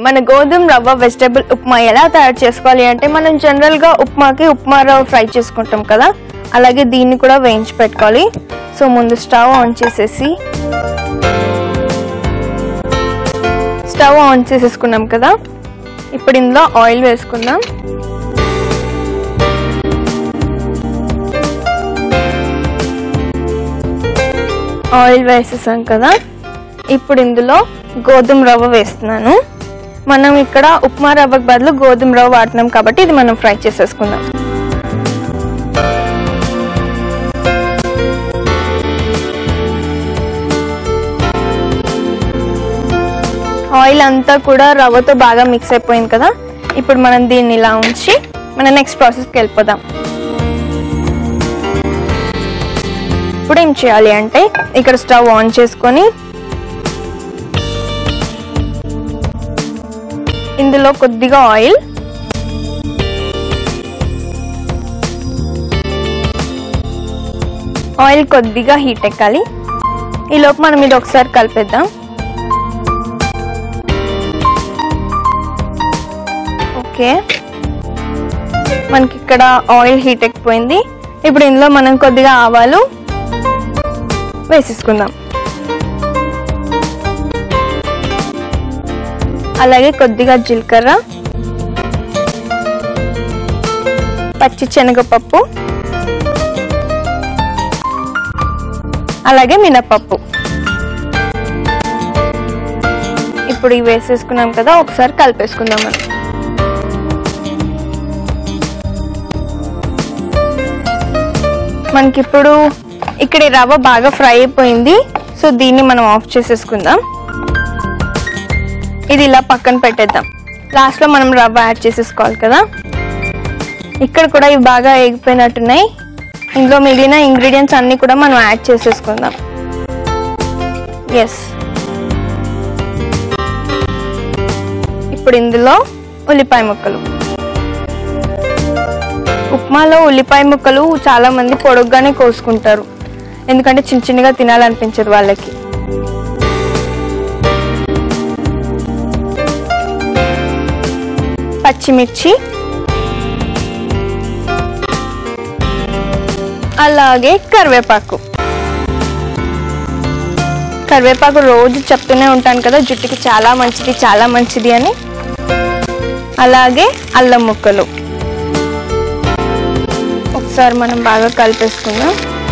మన గోధుమ రవ్వ వెజిటబుల్ ఉప్మా ఎలా తయారు చేసుకోవాలి అంటే మనం జనరల్గా ఉప్మాకి ఉప్మా రవ్వ ఫ్రై చేసుకుంటాం కదా అలాగే దీన్ని కూడా వేయించి పెట్టుకోవాలి సో ముందు స్టవ్ ఆన్ చేసేసి స్టవ్ ఆన్ చేసేసుకున్నాం కదా ఇప్పుడు ఇందులో ఆయిల్ వేసుకుందాం ఆయిల్ వేసేసాం కదా ఇప్పుడు ఇందులో గోధుమ రవ్వ వేస్తున్నాను మనం ఇక్కడ ఉప్మా రవ్వకు బదులు గోధుమ రవ్వ వాడుతున్నాం కాబట్టి ఇది మనం ఫ్రై చేసేసుకుందాం ఆయిల్ అంతా కూడా రవ్వతో బాగా మిక్స్ అయిపోయింది కదా ఇప్పుడు మనం దీన్ని ఇలా ఉంచి మన నెక్స్ట్ ప్రాసెస్కి వెళ్ళిపోదాం ఇప్పుడు ఏం చేయాలి అంటే ఇక్కడ స్టవ్ ఆన్ చేసుకొని ఇందులో కొద్దిగా ఆయిల్ ఆయిల్ కొద్దిగా హీట్ ఎక్కాలి ఈ లోపు మనం ఇది ఒకసారి కలిపేద్దాం ఓకే మనకి ఇక్కడ ఆయిల్ హీట్ ఎక్కిపోయింది ఇప్పుడు ఇందులో మనం కొద్దిగా ఆవాలు వేసేసుకుందాం అలాగే కొద్దిగా జీలకర్ర పచ్చి శనగపప్పు అలాగే మినపప్పు ఇప్పుడు ఇవి వేసేసుకున్నాం కదా ఒకసారి కలిపేసుకుందాం మనం మనకి ఇప్పుడు ఇక్కడ ఈ రవ్వ బాగా ఫ్రై అయిపోయింది సో దీన్ని మనం ఆఫ్ చేసేసుకుందాం ఇది ఇలా పక్కన పెట్టేద్దాం లాస్ట్లో మనం రవ్వ యాడ్ చేసేసుకోవాలి కదా ఇక్కడ కూడా ఇవి బాగా ఎగిపోయినట్టున్నాయి ఇందులో మిగిలిన ఇంగ్రీడియంట్స్ అన్నీ కూడా మనం యాడ్ చేసేసుకుందాం ఎస్ ఇప్పుడు ఇందులో ఉల్లిపాయ ముక్కలు ఉప్మాలో ఉల్లిపాయ ముక్కలు చాలా మంది పొడుగ్గానే కోసుకుంటారు ఎందుకంటే చిన్న చిన్నగా తినాలనిపించదు వాళ్ళకి పచ్చిమిర్చి అలాగే కరివేపాకు కరివేపాకు రోజు చెప్తూనే ఉంటాను కదా జుట్టుకి చాలా మంచిది చాలా మంచిది అని అలాగే అల్లం ముక్కలు ఒకసారి మనం బాగా కలిపేసుకుందాం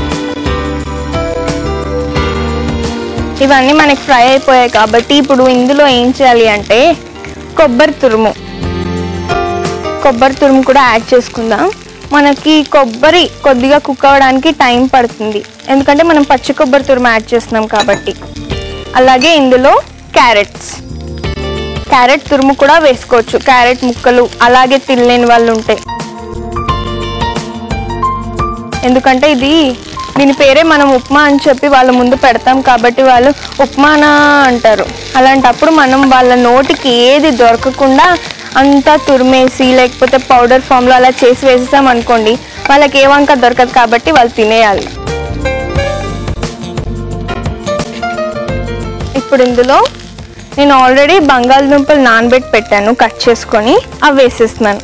ఇవన్నీ మనకి ఫ్రై అయిపోయాయి కాబట్టి ఇప్పుడు ఇందులో ఏం చేయాలి అంటే కొబ్బరి తురుము కొబ్బరి తురుము కూడా యాడ్ చేసుకుందాం మనకి కొబ్బరి కొద్దిగా కుక్ అవ్వడానికి టైం పడుతుంది ఎందుకంటే మనం పచ్చి కొబ్బరి తురుము యాడ్ చేస్తున్నాం కాబట్టి అలాగే ఇందులో క్యారెట్స్ క్యారెట్ తురుము కూడా వేసుకోవచ్చు క్యారెట్ ముక్కలు అలాగే తినలేని వాళ్ళు ఉంటే ఎందుకంటే ఇది దీని పేరే మనం ఉప్మా అని చెప్పి వాళ్ళ ముందు పెడతాం కాబట్టి వాళ్ళు ఉప్మానా అంటారు అలాంటప్పుడు మనం వాళ్ళ నోటికి ఏది దొరకకుండా అంతా తురిమేసి లేకపోతే పౌడర్ ఫామ్లో అలా చేసి వేసేసాం అనుకోండి వాళ్ళకి ఏ వంక దొరకదు కాబట్టి వాళ్ళు తినేయాలి ఇప్పుడు ఇందులో నేను ఆల్రెడీ బంగాళదుంపలు నానబెట్టి పెట్టాను కట్ చేసుకొని అవి వేసేస్తున్నాను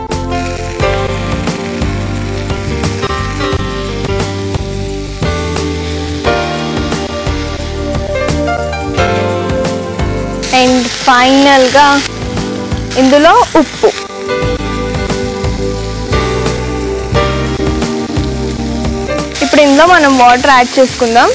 అండ్ ఫైనల్గా ఇందులో ఉప్పు ఇప్పుడు ఇందులో మనం వాటర్ యాడ్ చేసుకుందాం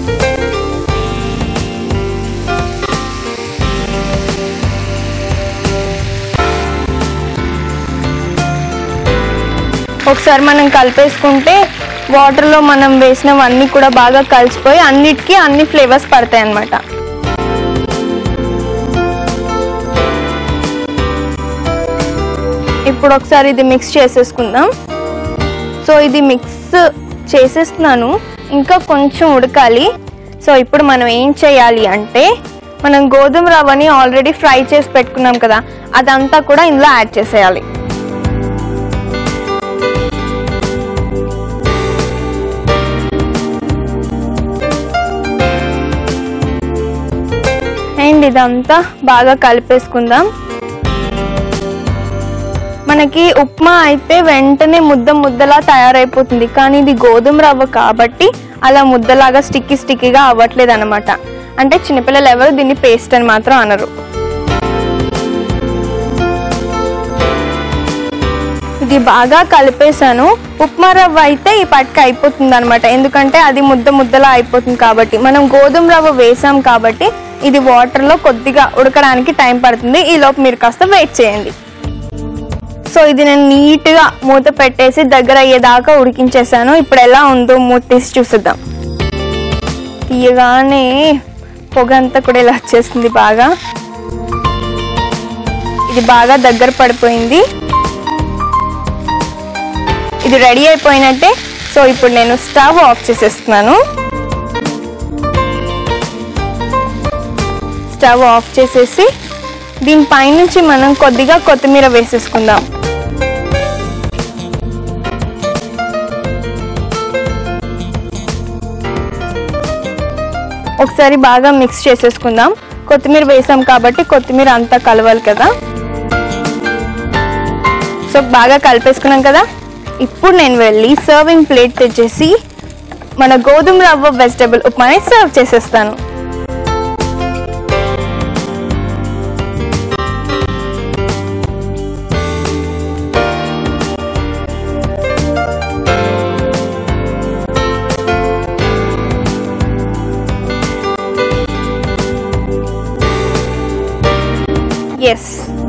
ఒకసారి మనం కలిపేసుకుంటే వాటర్లో మనం వేసినవన్నీ కూడా బాగా కలిసిపోయి అన్నిటికీ అన్ని ఫ్లేవర్స్ పడతాయి అన్నమాట ఇప్పుడు ఒకసారి ఇది మిక్స్ చేసేసుకుందాం సో ఇది మిక్స్ చేసేస్తున్నాను ఇంకా కొంచెం ఉడకాలి సో ఇప్పుడు మనం ఏం చేయాలి అంటే మనం గోధుమ రవ్వని ఆల్రెడీ ఫ్రై చేసి పెట్టుకున్నాం కదా అదంతా కూడా ఇందులో యాడ్ చేసేయాలి అండ్ ఇదంతా బాగా కలిపేసుకుందాం మనకి ఉప్మా అయితే వెంటనే ముద్ద ముద్దలా తయారైపోతుంది కానీ ఇది గోధుమ రవ్వ కాబట్టి అలా ముద్దలాగా స్టిక్కీ స్టిక్కీగా అవ్వట్లేదు అనమాట అంటే చిన్నపిల్లలు ఎవరు దీన్ని పేస్ట్ అని మాత్రం అనరు ఇది బాగా కలిపేశాను ఉప్మా రవ్వ అయితే ఈ పట్టుక అయిపోతుంది అనమాట ఎందుకంటే అది ముద్ద ముద్దలా అయిపోతుంది కాబట్టి మనం గోధుమ రవ్వ వేసాం కాబట్టి ఇది వాటర్లో కొద్దిగా ఉడకడానికి టైం పడుతుంది ఈ లోపు మీరు కాస్త వెయిట్ చేయండి సో ఇది నేను నీట్గా మూత పెట్టేసి దగ్గర అయ్యేదాకా ఉడికించేసాను ఇప్పుడు ఎలా ఉందో మూత తీసి చూసిద్దాం తీయగానే పొగ అంతా కూడా ఇలా వచ్చేస్తుంది బాగా ఇది బాగా దగ్గర పడిపోయింది ఇది రెడీ అయిపోయినట్టే సో ఇప్పుడు నేను స్టవ్ ఆఫ్ చేసేస్తున్నాను స్టవ్ ఆఫ్ చేసేసి దీనిపై నుంచి మనం కొద్దిగా కొత్తిమీర వేసేసుకుందాం ఒకసారి బాగా మిక్స్ చేసేసుకుందాం కొత్తిమీర వేసాం కాబట్టి కొత్తిమీర అంతా కలవాలి కదా సో బాగా కలిపేసుకున్నాం కదా ఇప్పుడు నేను వెళ్ళి సర్వింగ్ ప్లేట్ తెచ్చేసి మన గోధుమ రవ్వ వెజిటబుల్ ఉప్మాని సర్వ్ చేసేస్తాను ఎస్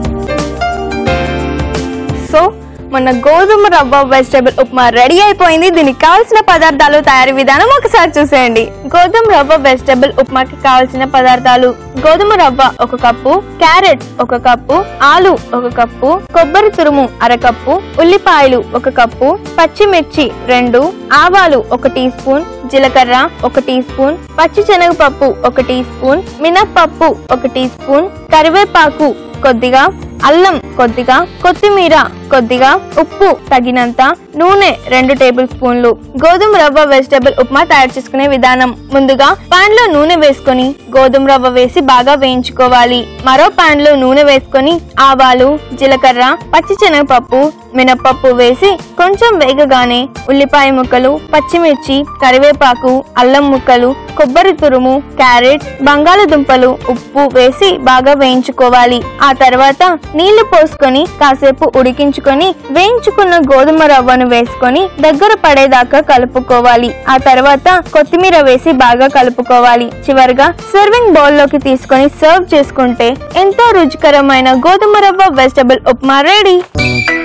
సో మన గోధుమ రవ్వ వెజిటబుల్ ఉప్మా రెడీ అయిపోయింది దీనికి కావాల్సిన పదార్థాలు తయారీ విధానం ఒకసారి చూసేయండి గోధుమ రవ్వ వెజిటబుల్ ఉప్మాకి కావాల్సిన పదార్థాలు గోధుమ రవ్వ ఒక కప్పు క్యారెట్ ఒక కప్పు ఆలు ఒక కప్పు కొబ్బరి తురుము అరకప్పు ఉల్లిపాయలు ఒక కప్పు పచ్చిమిర్చి రెండు ఆవాలు ఒక టీ స్పూన్ జీలకర్ర ఒక టీ స్పూన్ పచ్చి శనగపప్పు ఒక టీ స్పూన్ మినప్పప్పు ఒక టీ స్పూన్ కరివేపాకు కొద్దిగా అల్లం కొద్దిగా కొత్తిమీర కొద్దిగా ఉప్పు తగినంత నూనె రెండు టేబుల్ స్పూన్లు గోధుమ రవ్వ వెజిటబుల్ ఉప్మా తయారు చేసుకునే విధానం ముందుగా పాన్ లో నూనె వేసుకొని గోధుమ రవ్వ వేసి బాగా వేయించుకోవాలి మరో పాన్ లో నూనె వేసుకొని ఆవాలు జీలకర్ర పచ్చి శనగపప్పు మినప్పప్పు వేసి కొంచెం వేగగానే ఉల్లిపాయ ముక్కలు పచ్చిమిర్చి కరివేపాకు అల్లం ముక్కలు కొబ్బరి తురుము క్యారెట్ బంగాళదుంపలు ఉప్పు వేసి బాగా వేయించుకోవాలి ఆ తర్వాత నీళ్లు పోసుకొని కాసేపు ఉడికించుకొని వేయించుకున్న గోధుమ రవ్వను వేసుకొని దగ్గర పడేదాకా కలుపుకోవాలి ఆ తర్వాత కొత్తిమీర వేసి బాగా కలుపుకోవాలి చివరిగా సర్వింగ్ బౌల్ లోకి తీసుకొని సర్వ్ చేసుకుంటే ఎంతో రుచికరమైన గోధుమ రవ్వ వెజిటబుల్ ఉప్మా రెడీ